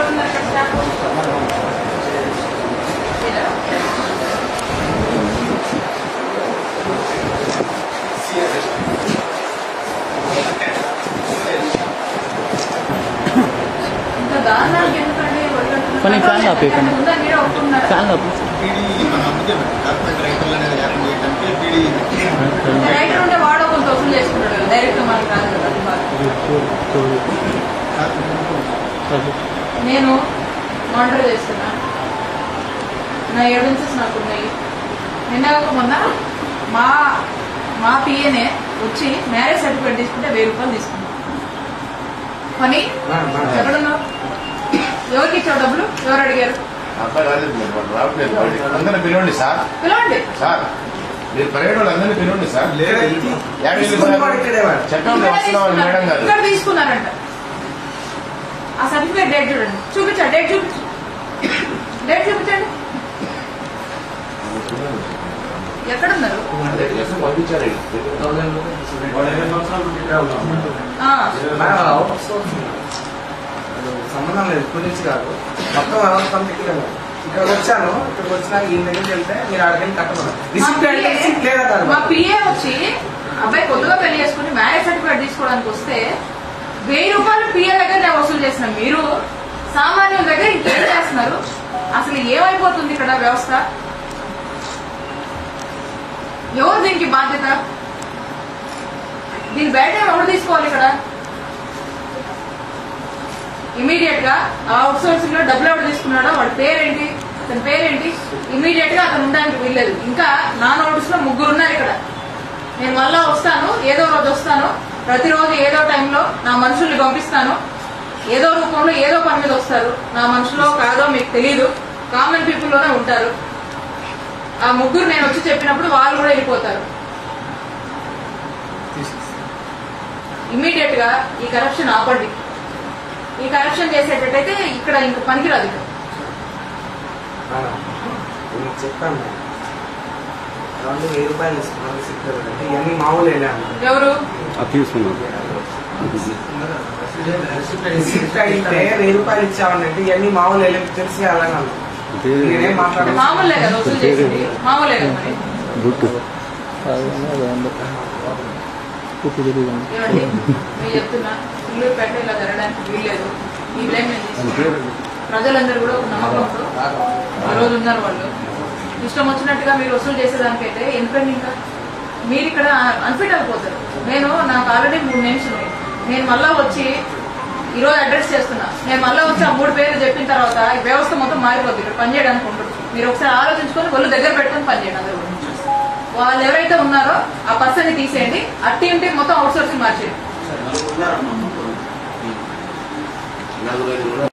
ఎవరు ఉన్నారు ఇక్కడ స్టాఫ్ లేదా? ఇంత దారుణానికి ఎందుకండి వదిలేస్తున్నారు? కొన్ని ఫ్యాన్లు ఆపేయకండి. ఉందా మీరే ఒప్పుకున్నారా? ఫ్యాన్ పీడీ మన అందుకే డాక్యుమెంట్ రైతులు అనేది ఏర్పాటు చేయడానికి పీడీ రైటర్ ఉంటే వాడో కొంత వసూలు చేసుకుంటాడు కదా డైరెక్ట్ మనకి కాదు కదా అది బాధ. నేను మానిటర్ చేస్తున్నా నా ఎవిడెన్సెస్ నాకు ఉన్నాయి నిన్న కాక మొన్న మా మా పిఏనే వచ్చి మ్యారేజ్ సర్టిఫికేట్ తీసుకుంటే వెయ్యి రూపాయలు తీసుకున్నాం పని ఎక్కడున్నావు ఎవరికి ఇచ్చావు డబ్బులు ఎవరు అడిగారు అబ్బాయి రాలేదు మీరు వాళ్ళు రావట్లేదు బయటికి. అందరిని పిలవండి సార్ పిలవండి సార్ మీరు పర్యటన వాళ్ళు అందరినీ పిలవండి సార్ లేదు. యాభై తీసుకున్న వాడు ఇక్కడే వాడు. చట్టంలో ఇక్కడ వస్తున్నాం మేడం తీసుకున్నారు. గారు ఇక్కడ తీసుకున్నారంట ఆ సర్టిఫికేట్ డేట్ చూడండి చూపించా డేట్ చూపించు డేట్ చూపించండి ఎక్కడున్నారు ఎక్కడ పంపించారు ఆ, సంబంధం లేదు ఇప్పుడు నుంచి కాదు మొత్తం వ్యవస్థ అంతా ఇక్కడే ఉంది. ఇక్కడికి వచ్చాను ఇక్కడికి వచ్చినాక ఈ దగ్గరికి వెళ్తే మీరు అక్కడికి కట్టమన్నారు మా రిసిప్ట్ అంటే PA రిసిప్ట్ లేదా దాని మా మీద? పిఏ వచ్చి అబ్బాయి కొత్తగా పెళ్లి చేసుకుని మ్యారేజ్ సర్టిఫికేట్ తీసుకోవడానికి వస్తే వెయ్యి రూపాయలు పిఏ దగ్గర నేను వసూలు చేసిన మీరు సామాన్యుల దగ్గర ఇంకేం చేస్తున్నారు అసలు ఏమైపోతుంది ఇక్కడ వ్యవస్థ ఎవరు దీనికి బాధ్యత దీని బయట ఎవరు తీసుకోవాలి ఇక్కడ ఇమీడియట్ గా అవుట్ సోర్సింగ్ లో డబ్బులు ఎవరు తీసుకున్నాడో వాడి పేరేంటి అతని పేరేంటి ఇమీడియట్ గా అతను ఉండడానికి వీల్లేదు ఇంకా నా నోటీస్ లో ముగ్గురు ఉన్నారు ఇక్కడ నేను మళ్ళా వస్తాను ఏదో రోజు వస్తాను ప్రతిరోజు ఏదో టైంలో నా మనుషుల్ని పంపిస్తాను ఏదో రూపంలో ఏదో పని మీద వస్తారు నా మనుషులో కాదో మీకు తెలియదు కామన్ పీపుల్ లోనే ఉంటారు ఆ ముగ్గురు నేను వచ్చి చెప్పినప్పుడు వాళ్ళు కూడా వెళ్ళిపోతారు ఇమీడియట్ గా ఈ కరప్షన్ ఆపండి ఈ కరప్షన్ చేసేటట్టయితే ఇక్కడ ఇంక పనికిరాదు ఇక్కడ అవునా? నేను చెప్పాను నేను. వాళ్ళు వెయ్యి రూపాయలు ఇస్తున్నాను రిసిప్ట్ అంటే ఇవన్నీ మామూలు వెళ్ళాను ఎవరు రిసిప్ట్ అడిగితే వెయ్యి రూపాయలు ఇచ్చామనంటే ఇవన్నీ మామూలు వెళ్ళి తెలిసి వెళ్ళాను అన్నాను. నేనేం మాట్లాడలేదు మామూలే కదా వసూలు చేసింది మామూలే కదా మరి ఏమండి నేను చెప్తున్నా ఇల్లు పెట్ట ఇలా జరగడానికి వీల్లేదు ఈ బ్లేమ్ నేను తీసుకుంటాను. ప్రజలందరూ కూడా ఒక నమ్మకంతో ఆ రోజు ఉన్నారు వాళ్ళు ఇష్టం వచ్చినట్టుగా మీరు వసూలు చేసేదానికైతే ఎందుకండి ఇంకా మీరు ఇక్కడ అన్ఫిట్ అయిపోతారు నేను నాకు ఆల్రెడీ మూడు నేమ్స్ ఉన్నాయి నేను మళ్ళా వచ్చి ఈ రోజు అడ్రస్ చేస్తున్నా నేను మళ్ళా వచ్చి ఆ మూడు పేర్లు చెప్పిన తర్వాత ఈ వ్యవస్థ మొత్తం మారిపోతుంది ఇక్కడ పనిచేయడానికి ఉండదు మీరు ఒకసారి ఆలోచించుకొని ఒళ్ళు దగ్గర పెట్టుకొని పనిచేయండి అందరూ కూడా. వాళ్ళు ఎవరైతే ఉన్నారో ఆ పర్సన్ ని తీసేయండి ఆ టీం టీం మొత్తం అవుట్ సోర్సింగ్ మార్చేయండి నలుగురు ఐదుగురు